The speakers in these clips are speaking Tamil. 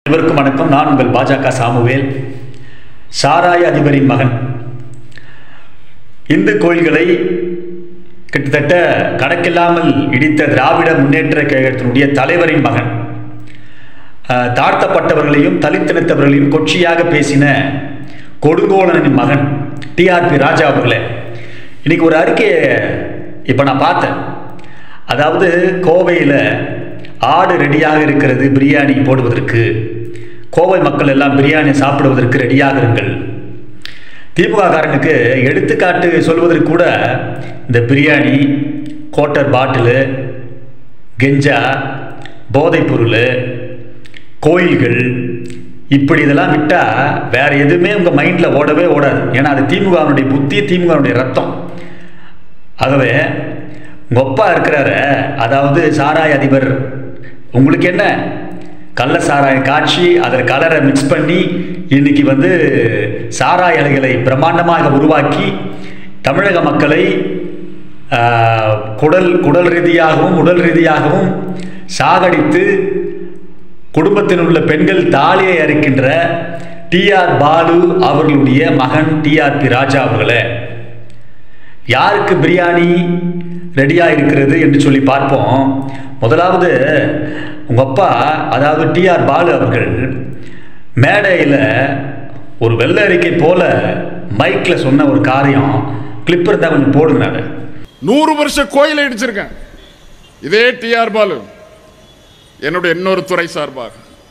அனைவருக்கும் வணக்கம் நான் உங்கள் பாஜக சாமுவேல் சாராய அதிபரின் மகன் இந்து கோயில்களை கிட்டத்தட்ட கணக்கில்லாமல் இடித்த திராவிட முன்னேற்ற கழகத்தினுடைய தலைவரின் மகன் அஹ், தாழ்த்தப்பட்டவர்களையும் தலித்தினத்தவர்களையும் கொச்சியாக பேசின கொடுங்கோலனின் மகன் டிஆர்பி ராஜா அவர்களே இன்னைக்கு ஒரு அறிக்கையை இப்போ நான் பார்த்தேன் அதாவது கோவையில் ஆடு ரெடியாக இருக்கிறது பிரியாணி போடுவதற்கு கோவை மக்கள் எல்லாம் பிரியாணி சாப்பிடுவதற்கு ரெடியாக இருங்கள் திமுக காரனுக்கு எடுத்துக்காட்டு சொல்வதற்கு கூட இந்த பிரியாணி கோட்டர் பாட்டிலு கெஞ்சா போதைப் பொருள் கோயில்கள் இப்படி இதெல்லாம் விட்டால் வேற எதுவுமே உங்கள் மைண்டில் ஓடவே ஓடாது ஏன்னா அது திமுகவினுடைய புத்தி திமுகவினுடைய ரத்தம் ஆகவே உங்க அப்பா இருக்கிறாரு அதாவது சாராய அதிபர் உங்களுக்கு என்ன கள்ள சாராயம் காய்ச்சி அதில் கலரை மிக்ஸ் பண்ணி இன்னைக்கு வந்து சாராய அலைகளை பிரம்மாண்டமாக உருவாக்கி தமிழக மக்களை ஆஹ், குடல் குடல் ரீதியாகவும் உடல் ரீதியாகவும் சாகடித்து குடும்பத்தில் உள்ள பெண்கள் தாலியை அறுக்கின்ற டிஆர் பாலு அவர்களுடைய மகன் டிஆர்பி ராஜா அவர்களே யாருக்கு பிரியாணி ரெடியாக இருக்கிறது என்று சொல்லி பார்ப்போம் முதலாவது உங்கள் அப்பா அதாவது டிஆர் பாலு அவர்கள் மேடையில் ஒரு வெள்ளை அறிக்கை போல மைக்கில் சொன்ன ஒரு காரியம் கிளிப் இருந்தால் கொஞ்சம் போடுங்க அதை நூறு வருஷ கோயிலை இடிச்சிருக்கேன் இதே டிஆர் பாலு என்னுடைய இன்னொரு துறை சார்பாக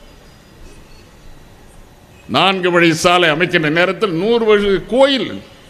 நான்கு வழி சாலை அமைக்கின்ற நேரத்தில் நூறு வருஷ கோயில்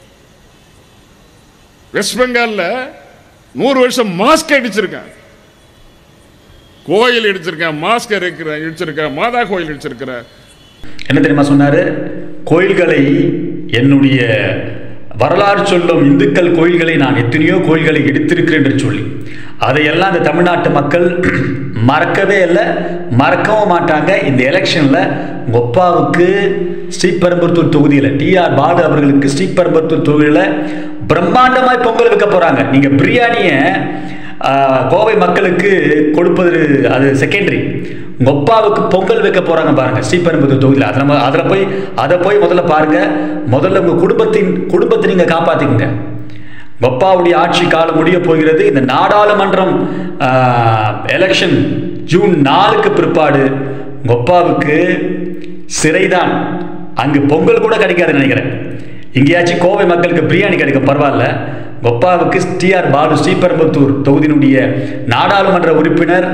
வெஸ்ட் பெங்கால்ல நூறு வருஷம் மாஸ்க் அடிச்சிருக்கேன் கோயில் இடிச்சிருக்கேன் மாஸ்க் இருக்கிறேன் இடிச்சிருக்கேன் மாதா கோயில் இடிச்சிருக்கிறேன் என்ன தெரியுமா சொன்னாரு கோயில்களை என்னுடைய வரலாறு சொல்லும் இந்துக்கள் கோயில்களை நான் எத்தனையோ கோயில்களை எடுத்திருக்கிறேன் என்று சொல்லி அதையெல்லாம் இந்த தமிழ்நாட்டு மக்கள் மறக்கவே இல்லை மறக்கவும் மாட்டாங்க இந்த எலெக்ஷனில் உங்கள் அப்பாவுக்கு ஸ்ரீபெரும்புத்தூர் தொகுதியில் டிஆர் பாலு அவர்களுக்கு ஸ்ரீபெரும்புத்தூர் தொகுதியில் பிரம்மாண்டமாய் பொங்கல் வைக்க போகிறாங்க நீங்கள் பிரியாணியை ஆஹ், கோவை மக்களுக்கு கொடுப்பது அது செகண்டரி உங்க அப்பாவுக்கு பொங்கல் வைக்க போறாங்க பாருங்க ஸ்ரீபெரும்புத்தூர் தொகுதியில் அதில் நம்ம அதில் போய் அதை போய் முதல்ல பாருங்க முதல்ல உங்க குடும்பத்தின் குடும்பத்தை நீங்க காப்பாத்திக்கங்க உங்க அப்பாவுடைய ஆட்சி காலம் முடிய போகிறது இந்த நாடாளுமன்றம் எலெக்ஷன் ஜூன் நாலுக்கு பிற்பாடு உங்க அப்பாவுக்கு சிறைதான் அங்கு பொங்கல் கூட கிடைக்காதுன்னு நினைக்கிறேன் எங்கேயாச்சும் கோவை மக்களுக்கு பிரியாணி கிடைக்கும் பரவாயில்ல உங்க அப்பாவுக்கு டிஆர் பாலு ஸ்ரீபெரும்புத்தூர் தொகுதியினுடைய நாடாளுமன்ற உறுப்பினர்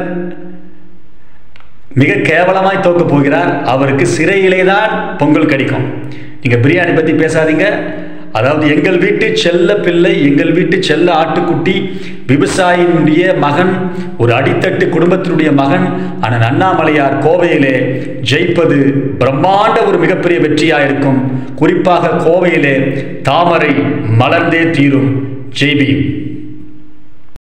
மிக கேவலமாய் தோக்க போகிறார் அவருக்கு சிறையிலே தான் பொங்கல் கிடைக்கும் நீங்க பிரியாணி பத்தி பேசாதீங்க அதாவது எங்கள் வீட்டு செல்ல பிள்ளை எங்கள் வீட்டு செல்ல ஆட்டுக்குட்டி விவசாயினுடைய மகன் ஒரு அடித்தட்டு குடும்பத்தினுடைய மகன் அண்ணன் அண்ணாமலையார் கோவையிலே ஜெயிப்பது பிரம்மாண்ட ஒரு மிகப்பெரிய வெற்றியா இருக்கும் குறிப்பாக கோவையிலே தாமரை மலர்ந்தே தீரும் ஜெய்பீம்